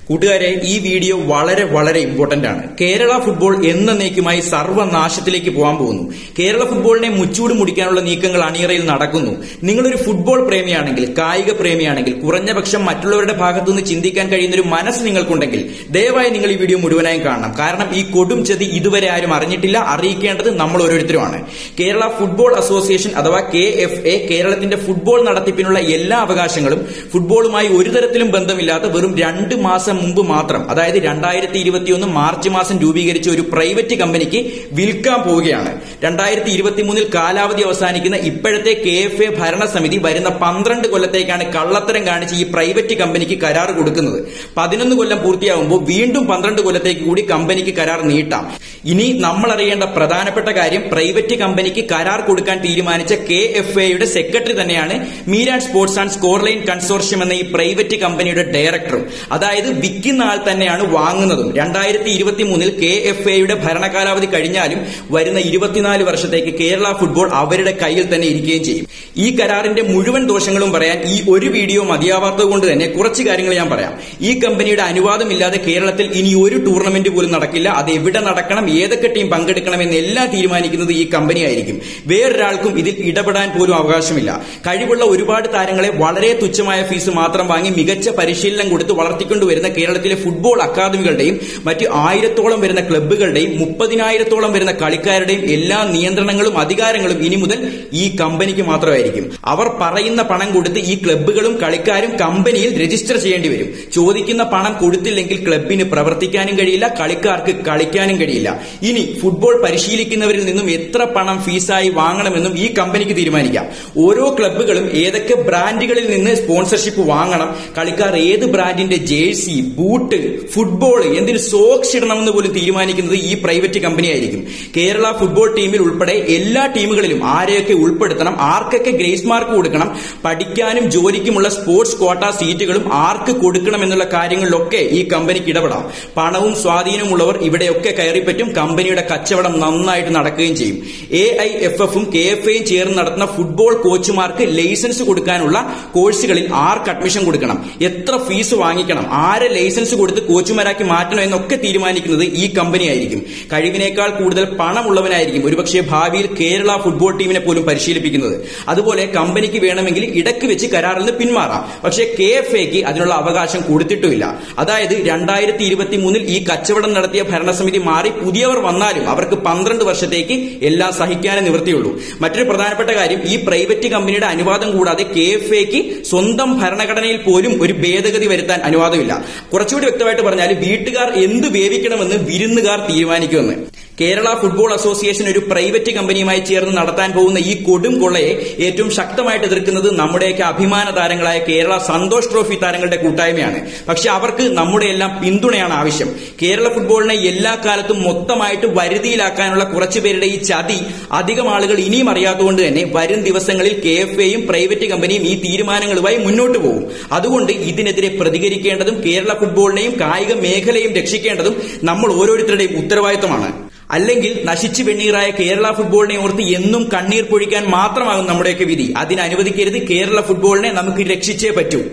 കൂട്ടുകാരെ ഈ വീഡിയോ വളരെ വളരെ ഇമ്പോർട്ടന്റ് ആണ് കേരള ഫുട്ബോൾ എന്നേക്കുമായി സർവ്വനാശത്തിലേക്ക് പോകാൻ പോകുന്നു കേരള ഫുട്ബോളിനെ മുച്ചൂട് മുടിക്കാനുള്ള നീക്കങ്ങൾ അണിയറയിൽ നടക്കുന്നു നിങ്ങളൊരു ഫുട്ബോൾ പ്രേമിയാണെങ്കിൽ കായിക പ്രേമിയാണെങ്കിൽ കുറഞ്ഞപക്ഷം മറ്റുള്ളവരുടെ ഭാഗത്തുനിന്ന് ചിന്തിക്കാൻ കഴിയുന്ന ഒരു മനസ്സ് നിങ്ങൾക്കുണ്ടെങ്കിൽ ദയവായി നിങ്ങൾ ഈ വീഡിയോ മുഴുവനായും കാണണം കാരണം ഈ കൊടും ചതി ഇതുവരെ ആരും അറിഞ്ഞിട്ടില്ല അറിയിക്കേണ്ടത് നമ്മൾ ഓരോരുത്തരുമാണ് കേരള ഫുട്ബോൾ അസോസിയേഷൻ അഥവാ കെ എഫ് എ കേരളത്തിന്റെ ഫുട്ബോൾ നടത്തിപ്പിനുള്ള എല്ലാ അവകാശങ്ങളും ഫുട്ബോളുമായി ഒരു തരത്തിലും ബന്ധമില്ലാത്ത വെറും രണ്ട് മാസം മുമ്പ് മാത്രം അതായത് രണ്ടായിരത്തി ഇരുപത്തിയൊന്ന് മാർച്ച് മാസം രൂപീകരിച്ച ഒരു പ്രൈവറ്റ് കമ്പനിക്ക് വിൽക്കാൻ പോവുകയാണ് രണ്ടായിരത്തി ഇരുപത്തിമൂന്നിൽ കാലാവധി അവസാനിക്കുന്ന ഇപ്പോഴത്തെ കെ എഫ് എ ഭരണസമിതി വരുന്ന പന്ത്രണ്ട് കൊല്ലത്തേക്കാണ് കള്ളത്തരം കാണിച്ച് ഈ പ്രൈവറ്റ് കമ്പനിക്ക് കരാർ കൊടുക്കുന്നത് പതിനൊന്ന് കൊല്ലം പൂർത്തിയാകുമ്പോൾ വീണ്ടും പന്ത്രണ്ട് കൊല്ലത്തേക്ക് കൂടി കമ്പനിക്ക് കരാർ നീട്ടാം ഇനി നമ്മൾ അറിയേണ്ട പ്രധാനപ്പെട്ട കാര്യം പ്രൈവറ്റ് കമ്പനിക്ക് കരാർ കൊടുക്കാൻ തീരുമാനിച്ച കെ എഫ് എയുടെ സെക്രട്ടറി തന്നെയാണ് Meeran sports and scoreline consortium എന്ന ഈ പ്രൈവറ്റ് കമ്പനിയുടെ ഡയറക്ടറും അതായത് വിൽക്കുന്ന ആൾ തന്നെയാണ് വാങ്ങുന്നതും രണ്ടായിരത്തി ഇരുപത്തി മൂന്നിൽ കെ എഫ് എയുടെ ഭരണകാലാവധി കഴിഞ്ഞാലും വരുന്ന ഇരുപത്തിനാല് വർഷത്തേക്ക് കേരള ഫുട്ബോൾ അവരുടെ കയ്യിൽ തന്നെ ഇരിക്കുകയും ചെയ്യും ഈ കരാറിന്റെ മുഴുവൻ ദോഷങ്ങളും പറയാൻ ഈ ഒരു വീഡിയോ മതിയാവാത്തത് കൊണ്ട് തന്നെ കുറച്ച് കാര്യങ്ങൾ ഞാൻ പറയാം ഈ കമ്പനിയുടെ അനുവാദമില്ലാതെ കേരളത്തിൽ ഇനി ഒരു ടൂർണമെന്റ് പോലും നടക്കില്ല അത് എവിടെ നടക്കണം ഏതൊക്കെ ടീം പങ്കെടുക്കണം എന്നെല്ലാം തീരുമാനിക്കുന്നത് ഈ കമ്പനി ആയിരിക്കും വേറൊരാൾക്കും ഇതിൽ ഇടപെടാൻ പോലും അവകാശമില്ല കഴിവുള്ള ഒരുപാട് താരങ്ങളെ വളരെ തുച്ഛമായ ഫീസ് മാത്രം വാങ്ങി മികച്ച പരിശീലനം കൊടുത്ത് വളർത്തിക്കൊണ്ടുവരുന്ന കേരളത്തിലെ ഫുട്ബോൾ അക്കാദമികളുടെയും മറ്റ് ആയിരത്തോളം വരുന്ന ക്ലബ്ബുകളുടെയും മുപ്പതിനായിരത്തോളം വരുന്ന കളിക്കാരുടെയും എല്ലാ നിയന്ത്രണങ്ങളും അധികാരങ്ങളും ഇനി മുതൽ ഈ കമ്പനിക്ക് മാത്രമായിരിക്കും അവർ പറയുന്ന പണം കൊടുത്ത് ഈ ക്ലബ്ബുകളും കളിക്കാരും കമ്പനിയിൽ രജിസ്റ്റർ ചെയ്യേണ്ടി വരും ചോദിക്കുന്ന പണം കൊടുത്തില്ലെങ്കിൽ ക്ലബിന് പ്രവർത്തിക്കാനും കഴിയില്ല കളിക്കാർക്ക് കളിക്കാനും കഴിയില്ല ഇനി ഫുട്ബോൾ പരിശീലിക്കുന്നവരിൽ നിന്നും എത്ര പണം ഫീസായി വാങ്ങണമെന്നും ഈ കമ്പനിക്ക് തീരുമാനിക്കാം ഓരോ ക്ലബ്ബുകളും ഏതൊക്കെ ബ്രാൻഡുകളിൽ നിന്ന് സ്പോൺസർഷിപ്പ് വാങ്ങണം കളിക്കാർ ഏത് ബ്രാൻഡിന്റെ ജേഴ്സി ബൂട്ട് ഫുട്ബോൾ എന്തിന് സോക്സ് ഇടണമെന്ന് പോലും തീരുമാനിക്കുന്നത് ഈ പ്രൈവറ്റ് കമ്പനി ആയിരിക്കും കേരള ഫുട്ബോൾ ടീമിൽ ഉൾപ്പെടെ എല്ലാ ടീമുകളിലും ആരെയൊക്കെ ഉൾപ്പെടുത്തണം ആർക്കൊക്കെ ഗ്രേസ് മാർക്ക് കൊടുക്കണം പഠിക്കാനും ജോലിക്കുമുള്ള സ്പോർട്സ് കോട്ട സീറ്റുകളും ആർക്ക് കൊടുക്കണം എന്നുള്ള കാര്യങ്ങളിലൊക്കെ ഈ കമ്പനിക്ക് ഇടപെടാം പണവും സ്വാധീനമുള്ളവർ ഇവിടെയൊക്കെ കയറിപ്പറ്റും കമ്പനിയുടെ കച്ചവടം നന്നായിട്ട് നടക്കുകയും ചെയ്യും എ ഐ എഫ് എഫും കെ എഫ് ഐയും ചേർന്ന് നടത്തുന്ന ഫുട്ബോൾ കോച്ചുമാർക്ക് ലൈസൻസ് കൊടുക്കാനുള്ള കോഴ്സുകളിൽ ആർക്ക് അഡ്മിഷൻ കൊടുക്കണം എത്ര ഫീസ് വാങ്ങിക്കണം ആരെ ലൈസൻസ് കൊടുത്ത് കോച്ചുമാരാക്കി മാറ്റണം എന്നൊക്കെ തീരുമാനിക്കുന്നത് ഈ കമ്പനി ആയിരിക്കും കഴിവിനേക്കാൾ കൂടുതൽ പണമുള്ളവനായിരിക്കും ഒരുപക്ഷെ ഭാവിയിൽ കേരള ഫുട്ബോൾ ടീമിനെ പോലും പരിശീലിപ്പിക്കുന്നത് അതുപോലെ കമ്പനിക്ക് വേണമെങ്കിൽ ഇടയ്ക്ക് വെച്ച് കരാറിൽ നിന്ന് പിന്മാറാം പക്ഷേ കെ എഫ് എക്ക് അതിനുള്ള അവകാശം കൊടുത്തിട്ടുമില്ല അതായത് രണ്ടായിരത്തി ഇരുപത്തി മൂന്നിൽ ഈ കച്ചവടം നടത്തിയ ഭരണസമിതി മാറി പുതിയവർ വന്നാലും അവർക്ക് പന്ത്രണ്ട് വർഷത്തേക്ക് എല്ലാം സഹിക്കാനേ നിവൃത്തിയുള്ളൂ മറ്റൊരു പ്രധാനപ്പെട്ട കാര്യം ഈ പ്രൈവറ്റ് കമ്പനിയുടെ അനുവാദം കൂടാതെ കെ എഫ് എക്ക് സ്വന്തം ഭരണഘടനയിൽ പോലും ഒരു ഭേദഗതി വരുത്താൻ അനുവാദമില്ല കുറച്ചുകൂടി വ്യക്തമായിട്ട് പറഞ്ഞാൽ വീട്ടുകാർ എന്ത് വേവിക്കണമെന്ന് വിരുന്നുകാർ തീരുമാനിക്കുമെന്ന് കേരള ഫുട്ബോൾ അസോസിയേഷൻ ഒരു പ്രൈവറ്റ് കമ്പനിയുമായി ചേർന്ന് നടത്താൻ പോകുന്ന ഈ കൊടും കൊള്ളയെ ഏറ്റവും ശക്തമായിട്ട് എതിർക്കുന്നത് നമ്മുടെയൊക്കെ അഭിമാന താരങ്ങളായ കേരള സന്തോഷ് ട്രോഫി താരങ്ങളുടെ കൂട്ടായ്മയാണ് പക്ഷെ അവർക്ക് നമ്മുടെ എല്ലാം പിന്തുണയാണ് ആവശ്യം കേരള ഫുട്ബോളിനെ എല്ലാ കാലത്തും മൊത്തമായിട്ട് വരുതിയിലാക്കാനുള്ള കുറച്ചുപേരുടെ ഈ ചതി അധികം ആളുകൾ ഇനിയും അറിയാത്തതുകൊണ്ട് തന്നെ വരും ദിവസങ്ങളിൽ കെ എഫ് എയും പ്രൈവറ്റ് കമ്പനിയും ഈ തീരുമാനങ്ങളുമായി മുന്നോട്ട് പോകും അതുകൊണ്ട് ഇതിനെതിരെ പ്രതികരിക്കേണ്ടതും കേരള ഫുട്ബോളിനെയും കായിക മേഖലയും രക്ഷിക്കേണ്ടതും നമ്മൾ ഓരോരുത്തരുടെയും ഉത്തരവാദിത്തമാണ് അല്ലെങ്കിൽ നശിച്ചു വെണ്ണീറായ കേരള ഫുട്ബോളിനെ ഓർത്ത് എന്നും കണ്ണീർ പൊഴിക്കാൻ മാത്രമാകും നമ്മുടെയൊക്കെ വിധി അതിനനുവദിക്കരുത് കേരള ഫുട്ബോളിനെ നമുക്ക് രക്ഷിച്ചേ പറ്റൂ